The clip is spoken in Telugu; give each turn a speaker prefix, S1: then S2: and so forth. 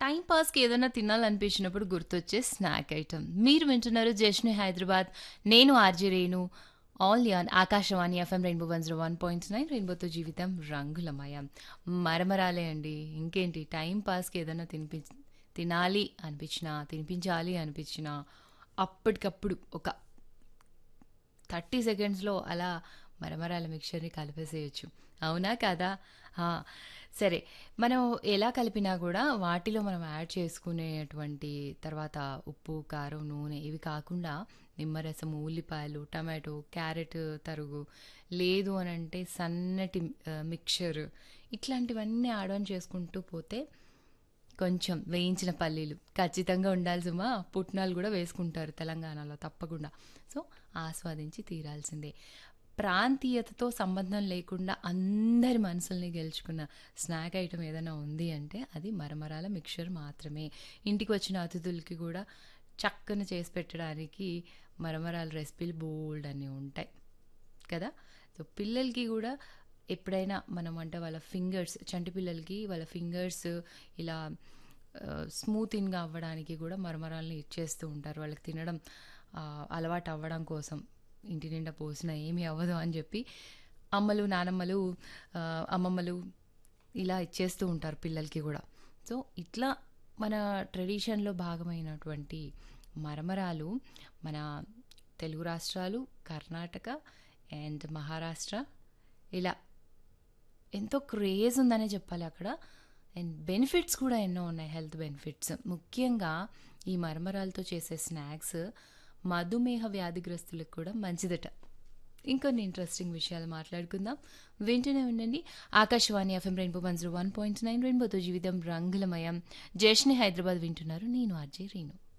S1: టైం పాస్కి ఏదైనా తినాలనిపించినప్పుడు గుర్తొచ్చే స్నాక్ ఐటమ్ మీరు వింటున్నారు జష్ని హైదరాబాద్ నేను RJ Renu all an Akashvani FM Rainbow one zero one point nine రెయిన్బోతో జీవితం రంగులమయం మరమరాలే అండి ఇంకేంటి టైం పాస్కి ఏదైనా తినిపి తినాలి అనిపించినా తినిపించాలి అనిపించినా అప్పటికప్పుడు ఒక థర్టీ సెకండ్స్లో అలా మరమరాల మిక్చర్ని కలిపేసేయచ్చు అవునా కదా ఆ, సరే మనం ఎలా కలిపినా కూడా వాటిలో మనం యాడ్ చేసుకునేటువంటి తర్వాత ఉప్పు కారం నూనె ఇవి కాకుండా నిమ్మరసము ఉల్లిపాయలు టమాటో క్యారెట్ తరుగు లేదు అని అంటే సన్నటి ఆ, మిక్చర్ ఇట్లాంటివన్నీ యాడ్ ఆన్ చేసుకుంటూ పోతే కొంచెం వేయించిన పల్లీలు ఖచ్చితంగా ఉండాలి సుమా పుట్నాలు కూడా వేసుకుంటారు తెలంగాణలో తప్పకుండా సో ఆస్వాదించి తీరాల్సిందే ప్రాంతీయతతో సంబంధం లేకుండా అందరి మనసుల్ని గెలుచుకున్న స్నాక్ ఐటమ్ ఏదైనా ఉంది అంటే అది మరమరాల మిక్చర్ మాత్రమే ఇంటికి వచ్చిన అతిథులకి కూడా చక్కన చేసి పెట్టడానికి మరమరాల రెసిపీలు బోల్డ్ అని ఉంటాయి కదా సో పిల్లలకి కూడా ఎప్పుడైనా మనం అంటే వాళ్ళ ఫింగర్స్ చంటి పిల్లలకి వాళ్ళ ఫింగర్స్ ఇలా స్మూతింగ్గా అవ్వడానికి కూడా మరమరాలని ఇచ్చేస్తూ ఉంటారు వాళ్ళకి తినడం ఆ, అలవాటు అవ్వడం కోసం ఇంటి నిండా పోసినా ఏమీ అవ్వదు అని చెప్పి అమ్మలు నానమ్మలు ఆ, అమ్మమ్మలు ఇలా ఇచ్చేస్తూ ఉంటారు పిల్లలకి కూడా సో ఇట్లా మన ట్రెడిషన్లో భాగమైనటువంటి మరమరాలు మన తెలుగు రాష్ట్రాలు కర్ణాటక అండ్ మహారాష్ట్ర ఇలా ఎంతో క్రేజ్ ఉందనే చెప్పాలి అక్కడ అండ్ బెనిఫిట్స్ కూడా ఎన్నో ఉన్నాయి హెల్త్ బెనిఫిట్స్ ముఖ్యంగా ఈ మరమరాలతో చేసే స్నాక్స్ మధుమేహ వ్యాధిగ్రస్తులకు కూడా మంచిదట ఇంకొన్ని ఇంట్రెస్టింగ్ విషయాలు మాట్లాడుకుందాం వింటూనే ఉండండి Akashvani FM Rainbow one zero one point nine రెయిన్బోతో జీవితం రంగులమయం జేష్ని హైదరాబాద్ వింటున్నారు నేను అజయ్ రీను